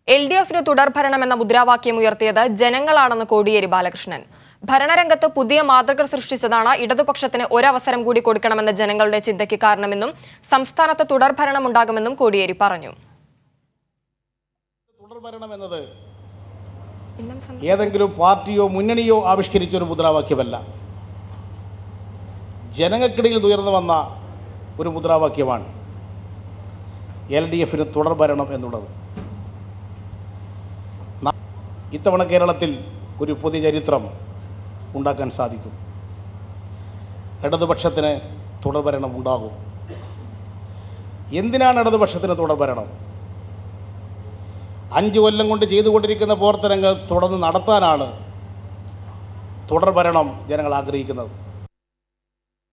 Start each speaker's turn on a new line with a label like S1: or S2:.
S1: L D എഫിന് തുടർഭരണമെന്ന മുദ്രാവാക്യം ഉയർത്തിയത് ജനങ്ങളാണെന്ന് കോടിയേരി ബാലകൃഷ്ണൻ ഭരണരംഗത്ത് പുതിയ മാതൃക സൃഷ്ടിച്ചതാണ് ഇടതുപക്ഷത്തിന് ഒരവസരം കൂടി കൊടുക്കണമെന്ന ജനങ്ങളുടെ ചിന്തയ്ക്ക് കാരണമെന്നും സംസ്ഥാനത്ത് തുടർഭരണമുണ്ടാകുമെന്നും കോടിയേരി പറഞ്ഞു
S2: തുടർഭരണം എന്നത്
S1: ഇന്നും സം-
S2: ഏതെങ്കിലും പാർട്ടിയോ മുന്നണിയോ ആവിഷ്കരിച്ച ഒരു മുദ്രാവാക്യമല്ല ജനങ്ങൾക്കിടയിൽ ഉയർന്നു വന്ന ഒരു മുദ്രാവാക്യമാണ് എൽ ഡി എഫിന് തുടർഭരണം എന്നുള്ളത് ന- ഇത്തവണ കേരളത്തിൽ ഒരു പുതിയ ചരിത്രം ഉണ്ടാക്കാൻ സാധിക്കും ഇടതുപക്ഷത്തിന് തുടർഭരണം ഉണ്ടാകും എന്തിനാണ് ഇടതുപക്ഷത്തിന് തുടർഭരണം അഞ്ച് കൊല്ലം കൊണ്ട് ചെയ്തുകൊണ്ടിരിക്കുന്ന പ്രവർത്തനങ്ങൾ തുടർന്ന് നടത്താനാണ് തുടർഭരണം ജനങ്ങൾ ആഗ്രഹിക്കുന്നത്